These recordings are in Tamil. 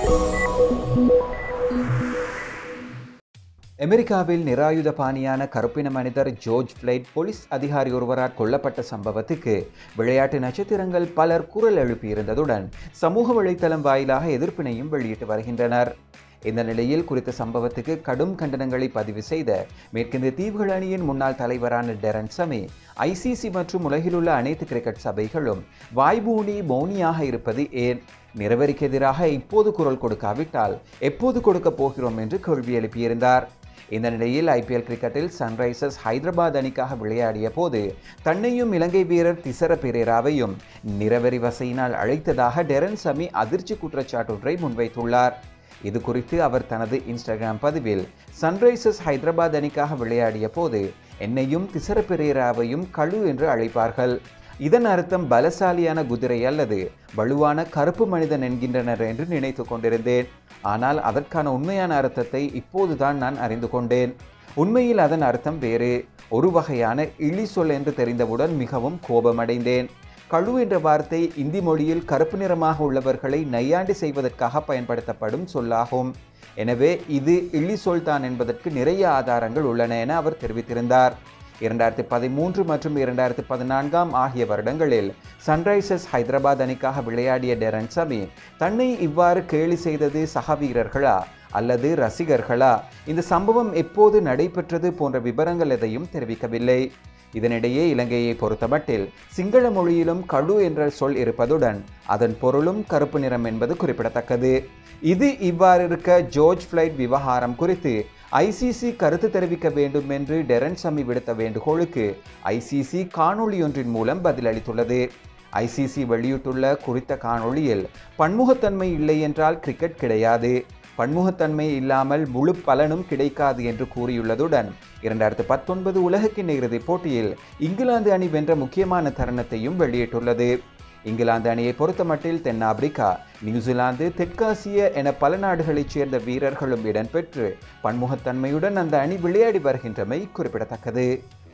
அமெரிக்காவில் நிராயுத பாணியான கருப்பின மனிதர் ஜோர்ஜ் பிளைட் போலீஸ் அதிகாரி ஒருவரால் கொல்லப்பட்ட சம்பவத்துக்கு விளையாட்டு நட்சத்திரங்கள் பலர் குரல் எழுப்பியிருந்ததுடன் சமூக வலைத்தளம் வாயிலாக எதிர்ப்பினையும் வெளியிட்டு வருகின்றனர் இந்த நிலையில் குறித்த சம்பவத்துக்கு கடும் கண்டனங்களை பதிவு செய்த மேற்கிந்திய தீவுகள் அணியின் முன்னாள் தலைவரான டெரன் சமி ஐசிசி மற்றும் உலகிலுள்ள அனைத்து கிரிக்கெட் சபைகளும் வாய்பூனி மௌனியாக இருப்பது ஏன் நிறவரிக்கு எதிராக இப்போது குரல் கொடுக்காவிட்டால் எப்போது கொடுக்கப் போகிறோம் என்று கேள்வி எழுப்பியிருந்தார் இந்த நிலையில் ஐபிஎல் கிரிக்கெட்டில் சன்ரைசர்ஸ் ஹைதராபாத் அணிக்காக விளையாடிய போது தன்னையும் இலங்கை வீரர் திசர பெரேராவையும் நிறவரி வசையினால் அழைத்ததாக டெரன் சமி அதிர்ச்சி குற்றச்சாட்டொன்றை முன்வைத்துள்ளார் இது குறித்து அவர் தனது இன்ஸ்டாகிராம் பதிவில் சன்ரைசர்ஸ் ஹைதராபாத் அணிக்காக விளையாடிய போது என்னையும் திசர பெரேராவையும் கழு என்று அழைப்பார்கள் இதன் அர்த்தம் பலசாலியான குதிரை அல்லது வலுவான கருப்பு மனிதன் என்கின்றனர் என்று நினைத்து கொண்டிருந்தேன் ஆனால் அதற்கான உண்மையான அர்த்தத்தை இப்போதுதான் நான் அறிந்து கொண்டேன் உண்மையில் அதன் அர்த்தம் வேறு ஒரு வகையான இழி சொல் என்று தெரிந்தவுடன் மிகவும் கோபமடைந்தேன் கழு என்ற வார்த்தை இந்தி மொழியில் கருப்பு நிறமாக உள்ளவர்களை நையாண்டி செய்வதற்காக பயன்படுத்தப்படும் சொல்லாகும் எனவே இது இழி சொல்தான் என்பதற்கு நிறைய ஆதாரங்கள் உள்ளன என அவர் தெரிவித்திருந்தார் இரண்டாயிரத்தி பதிமூன்று மற்றும் இரண்டாயிரத்தி பதினான்காம் ஆகிய வருடங்களில் சன்ரைசர்ஸ் ஹைதராபாத் அணிக்காக விளையாடிய டெரன் சமி தன்னை இவ்வாறு கேலி செய்தது சக வீரர்களா அல்லது ரசிகர்களா இந்த சம்பவம் எப்போது நடைபெற்றது போன்ற விவரங்கள் எதையும் தெரிவிக்கவில்லை இதனிடையே இலங்கையை பொறுத்தமட்டில் சிங்கள மொழியிலும் கடு என்ற சொல் இருப்பதுடன் அதன் பொருளும் கருப்பு நிறம் என்பது குறிப்பிடத்தக்கது இது இவ்வாறு இருக்க ஜோர்ஜ் ஃபிளைட் விவகாரம் குறித்து ஐசிசி கருத்து தெரிவிக்க வேண்டும் என்று டெரன் சமி விடுத்த வேண்டுகோளுக்கு ஐசிசி காணொளியொன்றின் மூலம் பதிலளித்துள்ளது ஐசிசி வெளியிட்டுள்ள குறித்த காணொளியில் பன்முகத்தன்மை இல்லை என்றால் கிரிக்கெட் கிடையாது பன்முகத்தன்மை இல்லாமல் முழு பலனும் கிடைக்காது என்று கூறியுள்ளதுடன் இரண்டாயிரத்து பத்தொன்பது உலகக்கிண்ண இறுதிப் போட்டியில் இங்கிலாந்து அணி வென்ற முக்கியமான தருணத்தையும் வெளியிட்டுள்ளது இங்கிலாந்து அணியை பொறுத்தமட்டில் தென்னாப்பிரிக்கா நியூசிலாந்து தெற்காசிய என பல நாடுகளைச் சேர்ந்த வீரர்களும் இடம்பெற்று பன்முகத்தன்மையுடன் அந்த அணி விளையாடி வருகின்றமை குறிப்பிடத்தக்கது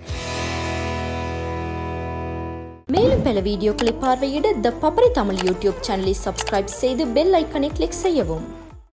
மேலும் பல வீடியோக்களை பார்வையிட த பப்பரை தமிழ் யூடியூப் சேனலை சப்ஸ்கிரைப் செய்து பெல் ஐக்கனை கிளிக் செய்யவும்